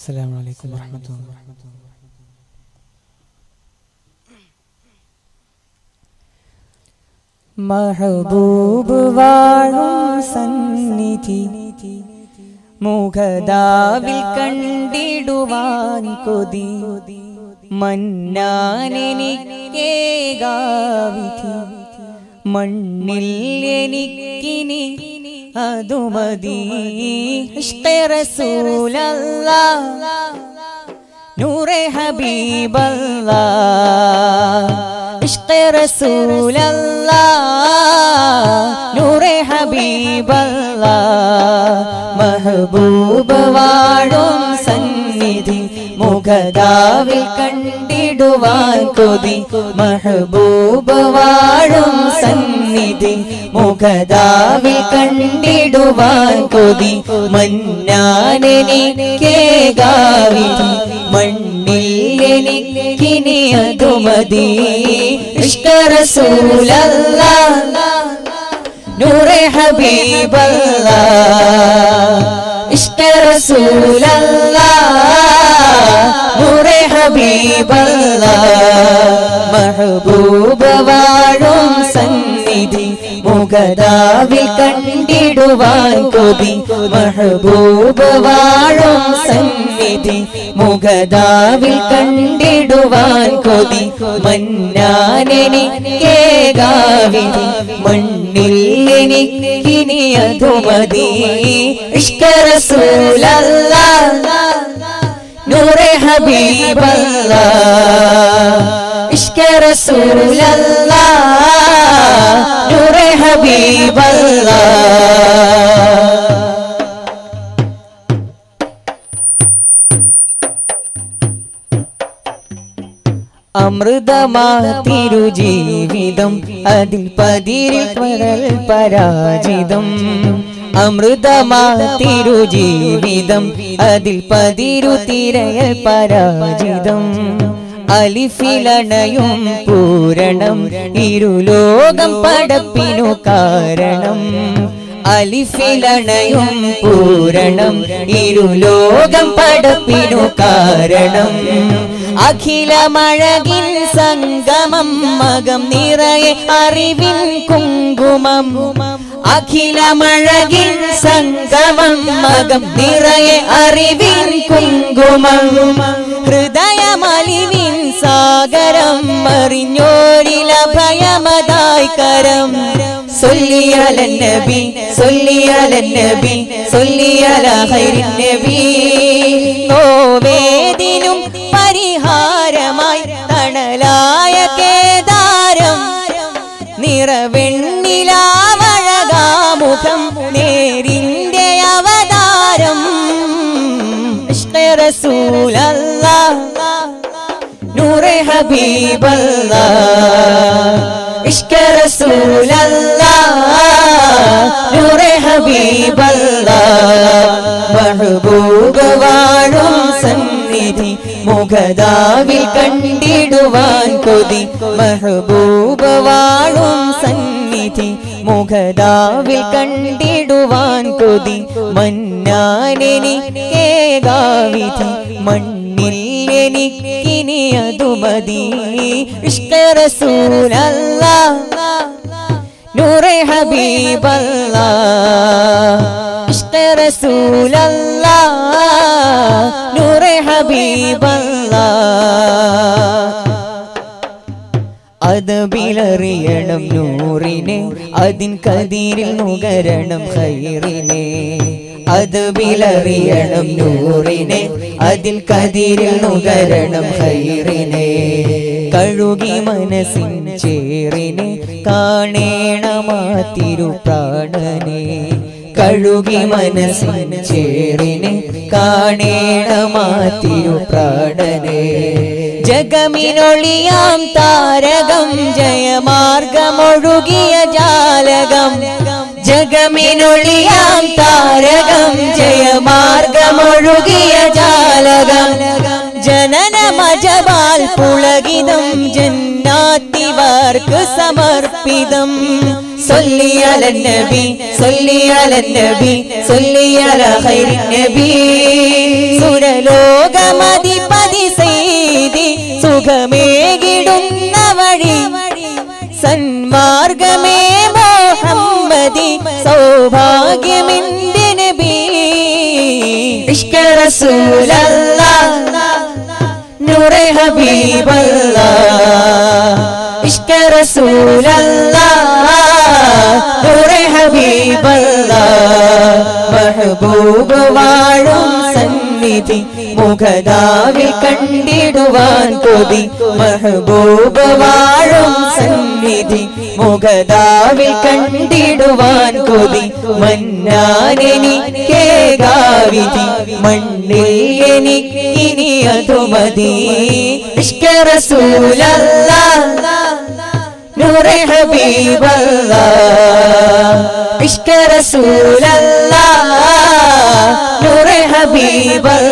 السلام عليكم ورحمة الله മഹബൂബ് വാഴും സന്നിധി മുഖദാവിൽ കണ്ടിടുവാൻ കൊതി മന്നാനെനിക്കേകാവിധി മണ്ണിൽ എനിക്കിനി അതുമതി ഇഷ്കെ റസൂലല്ലാ നൂറെ ഹബീബല്ലാ ഇഷ്കെ റസൂലല്ലാ നൂറെ ഹബീബല്ലാ മഹബൂബ് വാഴും സന്നിധി മുഖദാവിൽ കണ്ടിടുവാൻ കൊതി മഹബൂബ് വാഴും സന്നിധി മുഖദാവിൽ കണ്ടിടുവാൻ കൊതി മന്നാനെനിക്കേകാവിധി മണ്ണിൽ എനിക്കിനി അതുമതി ഇഷ്കറസൂലല്ലാ നൂറെ ഹബീബല്ലാ ഇഷ്കറസൂലല്ലാ നൂറെ ഹബീബല്ലാ മഹബൂബ വാഴും സന്നിധി മുഖദാവിൽ കണ്ടിടുവാൻ കൊതി മഹബൂബ വാഴും സന്നിധി മുഖദാവിൽ കണ്ടിടുവാൻ കൊതി മന്നാനെനിക്കേകാവിധി മണ്ണിൽ എനിക്കിനി അതുമതി ഇഷ്കറസൂലല്ലാ നൂറെ ഹബീബല്ലാ ഇഷ്ക റസൂലല്ലാ നൂറെ ഹബീബല്ലാ അമൃതമാ തിരുജീവിതം അതിൽ പതിരിൽ പരൽ പരാജിതം അമൃതമാ തിരുജീവിതം അതിൽ പതിരു തിരയൽ പരാജിതം അലിഫിലണയും പൂരണം ഇരുലോകം പടപ്പിനു കാരണം അലിഫിലണയും പൂരണം ഇരുലോകം പടപ്പിനു കാരണം അഖിലമഴകിൻ സംഗമം മകം നിറയെ അറിവിൻ കുങ്കുമം അഖിലമഴകിൻ സംഗമം മകം നിറയെ അറിവിൻ കുങ്കുമം ഹൃദയമലിവിൻ സാഗരം അറിഞ്ഞോരില ഭയമതായി കരം സൊല്ലിയാല നബി സൊല്ലിയാല നബി സൊല്ലിയാല ഹൈരിൻ നബി നോവേദിനും പരിഹാരമായി തണലായ കേദാരം നിറവെണ്ണിലാവഴകാമുഖം നേരിന്റെ അവതാരം ഇഷ്കെ റസൂലല്ലാ നൂറെ ഹബീബല്ലാ ഇഷ്കെ റസൂലല്ലാ നൂറെ ഹബീബല്ലാ മഹബൂബ് വാഴും സന്നിധി മുഖദാവിൽ കണ്ടിടുവാൻ കൊതി മഹബൂബ് വാഴും സന്നിധി മുഖദാവിൽ കണ്ടിടുവാൻ കൊതി മന്നാനെനിക്കേകാവിധി മണ്ണിൽ എനിക്കിനി അതുമതി ഇഷ്ക റസൂലല്ലാ നൂറെ ഹബീബല്ലാ ഇഷ്ക റസൂലല്ലാ നൂറെ ഹബീബല്ലാ അതബിലറിയണം നൂറിനെ അതിൻ കതിരിൽ നുകരണം ഹൈറിനെ അതബിലറിയണം നൂറിനെ അതിൽ കതിരിൽ നുകരണം ഹൈറിനെ കഴുകി മനസ്സിൻ ചേറിനെ കാണേണമാ തിരുപ്രാണനെ കഴുകി മനസ്സിൻ ചേറിനെ കാണേണമാ തിരുപ്രാണനെ ജഗമിനൊളിയാം താരകം ജയമാർഗമൊഴുകിയ ജാലകം ജഗമിനൊളിയാം താരകം ജയമാർഗമൊഴുകിയ ജാലകം ജനനമജപാൽ പുളകിതം ജന്നാത്തിവർക്ക് സമർപ്പിതം സൊല്ലിയാല നബി സൊല്ലിയാല നബി സൊല്ലിയാല ഹൈരി നബി സുരലോ സുഖമേകിടുന്ന വഴി സന്മാർഗമേ മോഹമ്മദി സൗഭാഗ്യമിന്റെ നബി ഇഷ്ക റസൂലല്ലാ നൂറെ ഹബീബല്ലാ ഇഷ്ക റസൂലല്ലാ നൂറെ ഹബീബല്ലാ മഹബൂബ് വാഴും സന്നിധി മുഖദാവിൽ കണ്ടിടുവാൻ കൊതി മഹബൂബ് വാഴും സന്നിധി മുഖദാവിൽ കണ്ടിടുവാൻ കൊതി മന്നാനെനിക്കേകാവിധി മണ്ണിൽ എനിക്കിനി അതുമതി ഇഷ്ക റസൂലല്ലാ നൂറെ ഹബീബല്ലാ ഇഷ്ക റസൂലല്ലാ നൂറെ ഹബീബല്ലാ